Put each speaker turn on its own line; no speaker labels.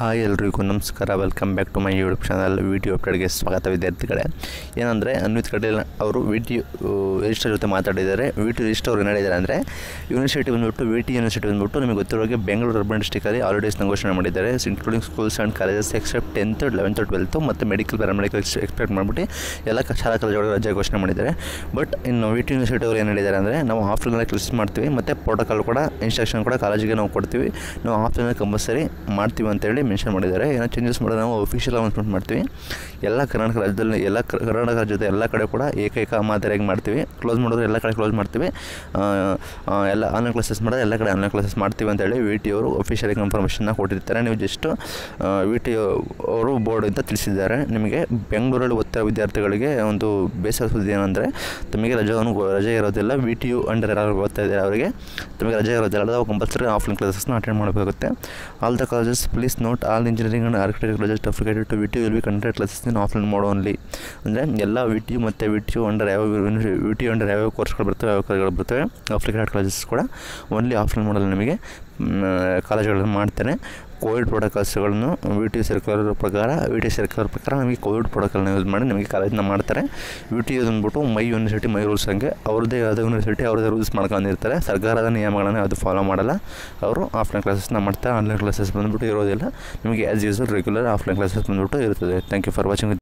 hi ಎಲ್ರಿಗೂ ನಮಸ್ಕಾರ welcome back to my YouTube channel video ಅಪ್ಡೇಟ್ಗೆ ಸ್ವಾಗತ ವಿದ್ಯಾರ್ಥಿಗಳೇ ಏನಂದರೆ ಅನ್ವಿತ್ ಕಟೀಲ್ ಅವರು ವಿ ಟಿ ರಿಜಿಸ್ಟರ್ ಜೊತೆ ಮಾತಾಡಿದ್ದಾರೆ ವಿ ಟಿ ರಿಜಿಸ್ಟರ್ ಅವ್ರು ಏನು ಹೇಳಿದ್ದಾರೆ ಅಂದರೆ ಯೂನಿವರ್ಸಿಟಿ ಬಂದುಬಿಟ್ಟು ವಿ ಟಿ ಯೂನಿವರ್ಸಿಟಿ ಬಂದುಬಿಟ್ಟು ನಿಮಗೆ ಗೊತ್ತಿರೋ ಹಾಗೆ ಬೆಂಗಳೂರು ಅರ್ಬನ್ ಡಿಸ್ಟಿಕಲ್ಲಿ ಹಾಲಿಡೇಸ್ನ ಘೋಷಣೆ ಮಾಡಿದ್ದಾರೆ including schools and colleges except tenth eleventh twelfth ಮತ್ತು ಮೆಡಿಕಲ್ ಪ್ಯಾರಾಮೆಡಿಕಲ್ ಎಕ್ಸ್ಪೆಕ್ಟ್ ಮಾಡಿಬಿಟ್ಟು ಎಲ್ಲ ಕ- ಶಾಲಾ ಕಾಲೇಜುಗಳು ರಜೆ ಘೋಷಣೆ ಮಾಡಿದ್ದಾರೆ ಬಟ್ ಇನ್ನು ವಿ ಟಿ ಯೂನಿವರ್ಸಿಟಿ ಅವರು ಏನು ಹೇಳಿದ್ದಾರೆ ಅಂದರೆ ನಾವು ಆಫ್ಲೈನಲ್ಲಿ ಕ್ಲಿಸ್ ಮಾಡ್ತೀವಿ ಮತ್ತು ಪ್ರೋಟೋಕಾಲ್ ಕೂಡ ಇನ್ಸ್ಟ್ರಕ್ಷನ್ ಕೂಡ ಕಾಲೇಜಿಗೆ ನಾವು ಕೊಡ್ತೀವಿ ನಾವು ಆಫ್ಲೈನಲ್ಲಿ ಕಂಪಲ್ಸರಿ ಮಾಡ್ತೀವಿ ಅಂತೇಳಿ ಮೆನ್ಷನ್ ಮಾಡಿದ್ದಾರೆ ಏನೋ ಚೇಂಜಸ್ ಮಾಡೋದು ನಾವು ಅಫಿಷಿಯಲ್ ಅನೌನ್ಸ್ಮೆಂಟ್ ಮಾಡ್ತೀವಿ ಎಲ್ಲ ಕರ್ನಾಟಕ ರಾಜ್ಯದಲ್ಲಿ ಎಲ್ಲ ಕ- ಕರ್ನಾಟಕ ರಾಜ್ಯದ ಎಲ್ಲ ಕಡೆ ಕೂಡ ಏಕೈಕ ಮಾದರಿಯಾಗಿ ಮಾಡ್ತೀವಿ ಕ್ಲೋಸ್ ಮಾಡಿದ್ರೆ ಎಲ್ಲ ಕಡೆ ಕ್ಲೋಸ್ ಮಾಡ್ತೀವಿ ಆ, ಆ, ಎಲ್ಲ ಆನ್ಲೈನ್ ಕ್ಲಾಸಸ್ ಮಾಡೋದು ಎಲ್ಲ ಕಡೆ ಆನ್ಲೈನ್ ಕ್ಲಾಸಸ್ ಮಾಡ್ತೀವಿ ಅಂತೇಳಿ ವಿ ಟಿ ಅವರು ಅಫಿಷಿಯಲ್ ಇನ್ಫಾರ್ಮೇಷನ್ನ ಕೊಟ್ಟಿರ್ತಾರೆ ನೀವು ಜಸ್ಟ್ ವಿ ಟಿ ಅವರು ಬೋರ್ಡ್ ಅಂತ ತಿಳಿಸಿದ್ದಾರೆ ನಿಮಗೆ ಬೆಂಗಳೂರಲ್ಲಿ ಓದ್ತಾ ಇರೋ ವಿದ್ಯಾರ್ಥಿಗಳಿಗೆ ಒಂದು ಬೇಸರ ಸುದ್ದಿ ಏನಂದರೆ ತಮಗೆ ರಜೆಯನ್ನು ರಜೆ ಇರೋದಿಲ್ಲ ವಿ ಟಿ ಯು ಅಂಡರ್ ಯಾರು ಓದ್ತಾ ಇದ್ದಾರೆ ಅವರಿಗೆ ತಮಗೆ ರಜೆ ಇರೋದಿಲ್ಲ ನಾವು ಕಂಪಲ್ಸರಿ ಆಫ್ಲೈನ್ ಕ್ಲಾಸಸ್ನ ಅಟೆಂಡ್ ಮಾಡಬೇಕಾಗುತ್ತೆ all the colleges please note all engineering and architect colleges affiliated to V T will be conduct classes in offline mode only ಅಂದರೆ ಎಲ್ಲ ವಿ ಟಿ ಯು ಮತ್ತು ವಿ ಟಿ ಯು ಅಂಡರ್ ಯಾವ V T U under ಯಾವ್ಯಾವ ಕೋರ್ಸ್ಗಳು ಬರ್ತವೆ ಯಾವ ಕಾಲೇಜ್ಗಳು ಬರ್ತವೆ ಅಫ್ಲಿಕೇಟೆಡ್ ಕಾಲೇಜಸ್ ಕೂಡ ಓನ್ಲಿ ಆಫ್ಲೈನ್ ಮಾಡಲು ನಿಮಗೆ ಕಾಲೇಜ್ಗಳನ್ನು ಮಾಡ್ತಾನೆ ಕೋವಿಡ್ ಪ್ರೋಟೋಕಾಲ್ಸ್ಗಳನ್ನು ವಿ ಟಿ ಸರ್ಕ್ಯುಲರ್ ಪ್ರಕಾರ ವಿ ಟಿ ಸರ್ಕ್ಯುಲರ್ ಪ್ರಕಾರ ನಮಗೆ ಕೋವಿಡ್ ಪ್ರೋಟೋಕಾಲ್ನ ಯೂಸ್ ಮಾಡಿ ನಮಗೆ ಕಾಲೇಜ್ನ ಮಾಡ್ತಾರೆ ವಿ ಟಿ ಅಂದ್ಬಿಟ್ಟು ಮೈ ಯೂನಿವರ್ಸಿಟಿ ಮೈ ರೂಲ್ಸ್ ಹಂಗೆ ಅವ್ರದ್ದೇ ಆದ ಯೂನಿವರ್ಸಿಟಿ ಅವ್ರದ್ದೇ ರೂಲ್ಸ್ ಮಾಡ್ಕೊಂಡಿರ್ತಾರೆ ಸರ್ಕಾರದ ನಿಯಮಗಳನ್ನು ಅದು ಫಾಲೋ ಮಾಡಲ್ಲ ಅವರು ಆಫ್ಲೈನ್ ಕ್ಲಾಸಸ್ನ ಮಾಡ್ತಾರೆ ಆನ್ಲೈನ್ ಕ್ಲಾಸಸ್ ಬಂದ್ಬಿಟ್ಟು ಇರೋದಿಲ್ಲ ನಿಮಗೆ as usual regular offline classes ಬಂದ್ಬಿಟ್ಟು ಇರ್ತದೆ ಥ್ಯಾಂಕ್ ಯು ಫಾರ್ ವಾಚಿಂಗ್